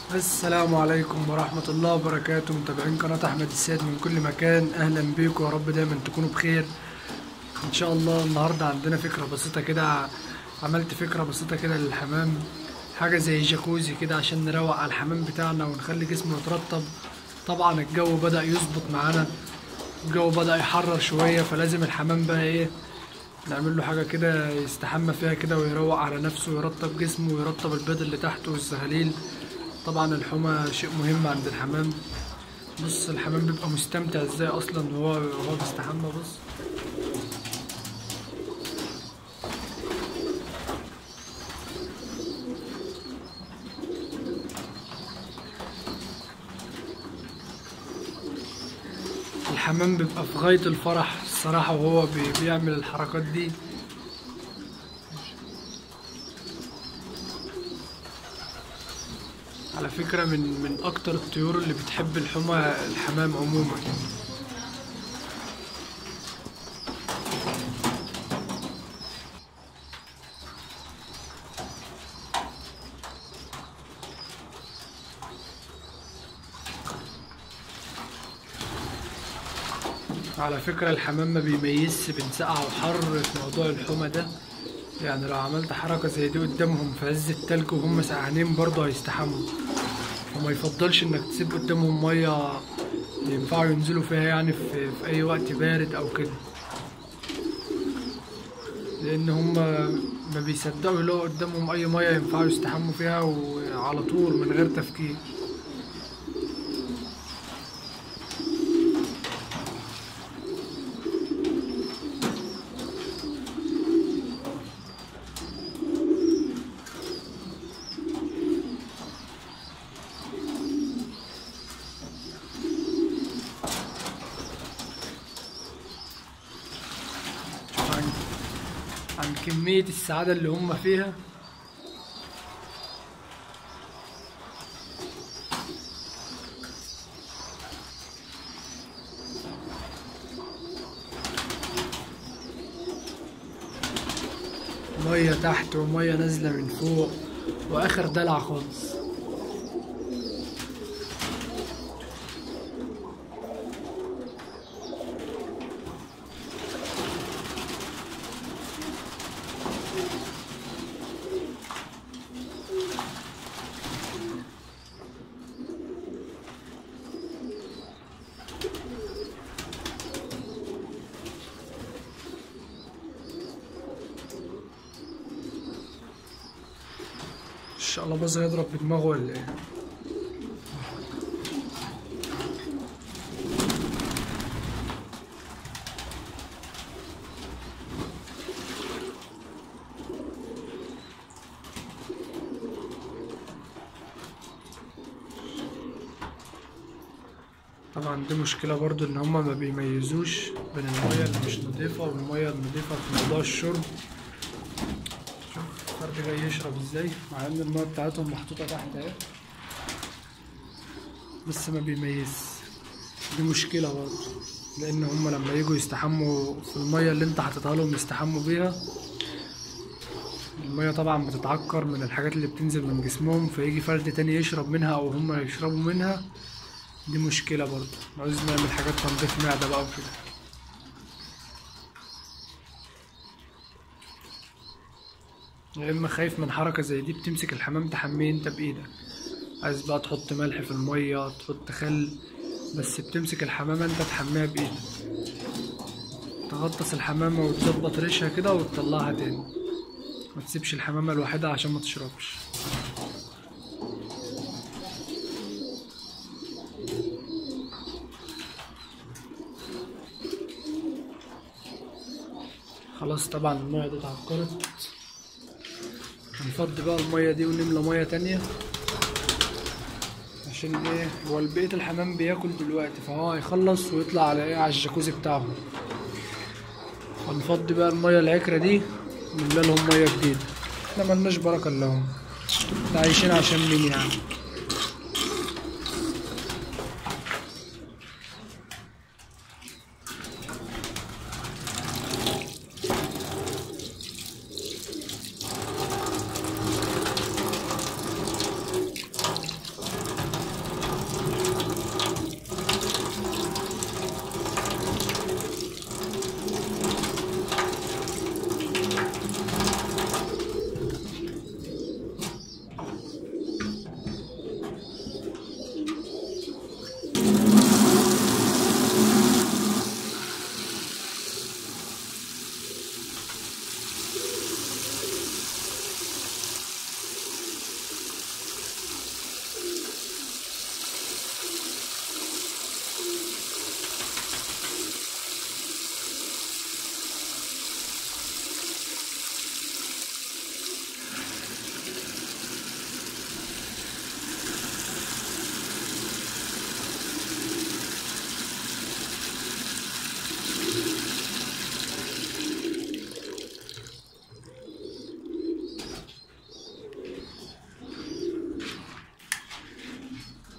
السلام عليكم ورحمة الله وبركاته متابعين قناة أحمد السيد من كل مكان أهلا بيكم يا رب دايما تكونوا بخير إن شاء الله النهاردة عندنا فكرة بسيطة كده عملت فكرة بسيطة كده للحمام حاجة زي جاكوزي كده عشان نروق على الحمام بتاعنا ونخلي جسمه يترطب طبعا الجو بدأ يظبط معانا الجو بدأ يحرر شوية فلازم الحمام بقى إيه نعمل له حاجة كده يستحمى فيها كده ويروق على نفسه ويرطب جسمه ويرطب البيض اللي تحته والزغاليل طبعا الحمى شيء مهم عند الحمام بص الحمام بيبقى مستمتع ازاي اصلا وهو وهو بيستحمى بص الحمام بيبقى في غاية الفرح الصراحة وهو بي- بيعمل الحركات دي على فكرة من من أكتر الطيور اللي بتحب الحمى الحمام عموما على فكرة الحمام ما بيميزش بين سقعة وحر في موضوع الحمى ده يعني لو عملت حركة زي دي قدامهم في عز التلج وهم سقعانين برضه هيستحموا وما يفضلش انك تسيب قدامهم مية ينفعوا ينزلوا فيها يعني في, في اي وقت بارد او كده لان هم ما بيصدقوا يلاقوا قدامهم اي مية ينفعوا يستحموا فيها وعلى طول من غير تفكير شوف عن عن كمية السعادة اللي هم فيها مية تحت ومية نازلة من فوق وآخر دلع خالص إن شاء الله باظ يضرب بدماغه ولا إيه طبعا دي مشكلة برضو ان هما ما بيميزوش بين المية اللي مش نضيفة والمية النضيفة في موضوع الشرب شوف الفرد جاي يشرب ازاي مع ان المية بتاعتهم محطوطة تحت اهي بس ما بيميز دي مشكلة برضو لان هما لما يجوا يستحموا في المية اللي انت حاططها لهم يستحموا بيها المية طبعا بتتعكر من الحاجات اللي بتنزل من جسمهم فيجي فرد تاني يشرب منها او هما يشربوا منها دي مشكلة برضه عاوز نعمل حاجات تنظيف معدة بقى وكده يا اما خايف من حركة زي دي بتمسك الحمام تحميه انت بايدك عايز بقى تحط ملح في المية تحط خل بس بتمسك الحمامة انت تحميها بايدك تغطس الحمامة وتظبط ريشها كده وتطلعها تاني ما تسيبش الحمامة لوحدها عشان ما تشربش خلاص طبعا المية دي اتعكرت هنفضي بقى المية دي ونملى مية تانية عشان ايه هو بقية الحمام بياكل دلوقتي فهو هيخلص ويطلع على ايه على الجاكوزي بتاعهم هنفضي بقى المية العكرة دي نملى لهم مية جديدة احنا ملناش بركة الا هم احنا عايشين عشان مين يعني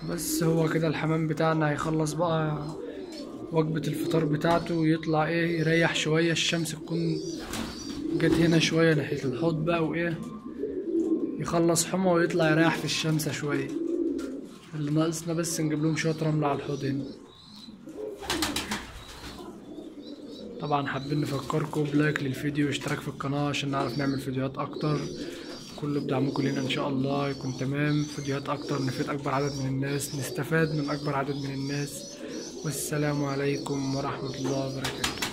بس هو كده الحمام بتاعنا هيخلص بقى وجبة الفطار بتاعته ويطلع ايه يريح شوية الشمس تكون جت هنا شوية ناحية الحوض بقى وايه يخلص حمى ويطلع يريح في الشمس شوية اللي ناقصنا بس نجيب لهم شوية رمل على الحوض هنا طبعا حابين نفكركم بلايك للفيديو واشتراك في القناة عشان نعرف نعمل فيديوهات اكتر كله بدعمكم لينا ان شاء الله يكون تمام فيديوهات اكتر نفيد اكبر عدد من الناس نستفاد من اكبر عدد من الناس والسلام عليكم ورحمة الله وبركاته